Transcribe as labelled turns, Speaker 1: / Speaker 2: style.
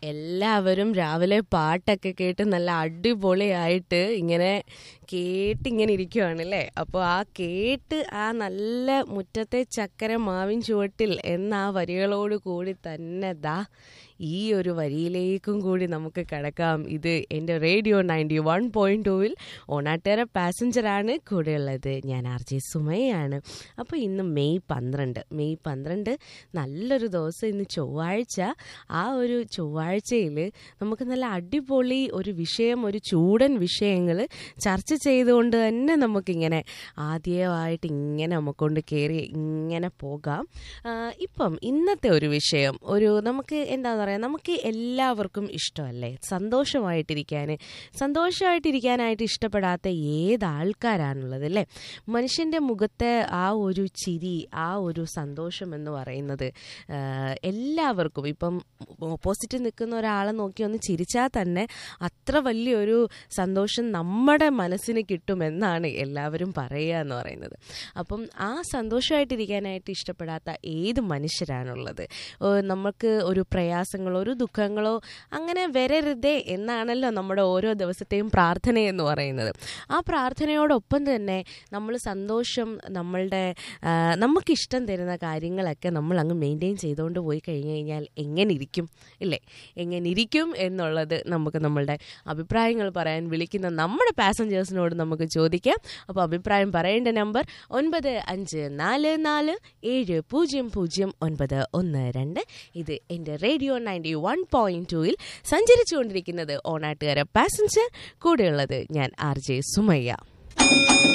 Speaker 1: എല്ലാവരും രാവിലെ പാട്ടൊക്കെ കേട്ട് നല്ല അടിപൊളിയായിട്ട് ഇങ്ങനെ കേട്ടിങ്ങനെ ഇരിക്കുവാണ് അല്ലേ അപ്പോൾ ആ കേട്ട് ആ നല്ല മുറ്റത്തെ ചക്കര മാവിൻ ചുവട്ടിൽ എന്ന ആ വരികളോട് കൂടി തന്നെ ദാ ഈ ഒരു വരിയിലേക്കും കൂടി നമുക്ക് കിടക്കാം ഇത് എൻ്റെ റേഡിയോ നയൻറ്റി വൺ പോയിൻറ്റ് ടൂവിൽ ഓണാട്ടേറെ പാസഞ്ചറാണ് കൂടെയുള്ളത് ഞാൻ ആർ ജെ സുമയാണ് അപ്പോൾ ഇന്ന് മെയ് പന്ത്രണ്ട് മെയ് പന്ത്രണ്ട് നല്ലൊരു ദിവസം ഇന്ന് ചൊവ്വാഴ്ച ആ ഒരു ചൊവ്വാഴ്ചയിൽ നമുക്ക് നല്ല അടിപൊളി ഒരു വിഷയം ഒരു ചൂടൻ വിഷയങ്ങൾ ചർച്ച ചെയ്തുകൊണ്ട് തന്നെ നമുക്കിങ്ങനെ ആദ്യമായിട്ട് ഇങ്ങനെ നമുക്കൊണ്ട് കയറി ഇങ്ങനെ പോകാം ആ, ഇപ്പം ഇന്നത്തെ ഒരു വിഷയം ഒരു നമുക്ക് എന്താ പറയുക നമുക്ക് എല്ലാവർക്കും ഇഷ്ടമല്ലേ സന്തോഷമായിട്ടിരിക്കാൻ സന്തോഷമായിട്ടിരിക്കാനായിട്ട് ഇഷ്ടപ്പെടാത്ത ഏത് ആൾക്കാരാണുള്ളത് അല്ലേ മനുഷ്യൻ്റെ മുഖത്തെ ആ ഒരു ചിരി ആ ഒരു സന്തോഷം എന്ന് പറയുന്നത് ആ, എല്ലാവർക്കും ഇപ്പം ഓപ്പോസിറ്റ് നിൽക്കുന്ന ഒരാളെ നോക്കി ഒന്ന് ചിരിച്ചാൽ തന്നെ അത്ര വലിയൊരു സന്തോഷം നമ്മുടെ മനസ്സിന് കിട്ടുമെന്നാണ് എല്ലാവരും പറയുക എന്ന് പറയുന്നത് അപ്പം ആ സന്തോഷമായിട്ടിരിക്കാനായിട്ട് ഇഷ്ടപ്പെടാത്ത ഏത് മനുഷ്യരാണുള്ളത് ഓ, നമുക്ക് ഒരു പ്രയാസങ്ങളോ ഒരു ദുഃഖങ്ങളോ അങ്ങനെ വരരുതേ എന്നാണല്ലോ നമ്മുടെ ഓരോ ദിവസത്തെയും പ്രാർത്ഥന എന്ന് പറയുന്നത് ആ പ്രാർത്ഥനയോടൊപ്പം തന്നെ നമ്മൾ സന്തോഷം നമ്മളുടെ ആ, നമുക്കിഷ്ടം തരുന്ന കാര്യങ്ങളൊക്കെ നമ്മൾ അങ്ങ് മെയിൻറ്റെയിൻ ചെയ്തുകൊണ്ട് പോയി കഴിഞ്ഞു കഴിഞ്ഞാൽ എങ്ങനെ ഇരിക്കും ഇല്ലേ എങ്ങനെ ഇരിക്കും എന്നുള്ളത് നമുക്ക് നമ്മളുടെ അഭിപ്രായങ്ങൾ പറയാൻ വിളിക്കുന്ന നമ്മുടെ പാസഞ്ചേഴ്സിനോട് നമുക്ക് ചോദിക്കാം അപ്പോൾ അഭിപ്രായം പറയേണ്ട നമ്പർ ഒൻപത് അഞ്ച് നാല് നാല് ഏഴ് പൂജ്യം പൂജ്യം ഒൻപത് ഒന്ന് രണ്ട് ഇത് എൻ്റെ റേഡിയോ നയൻറ്റി വൺ പോയിൻറ്റ് ടുവിൽ സഞ്ചരിച്ചുകൊണ്ടിരിക്കുന്നത് ഓണാട്ടുകാര പാസഞ്ചർ കൂടെയുള്ളത് ഞാൻ ആർ ജെ സുമയ്യ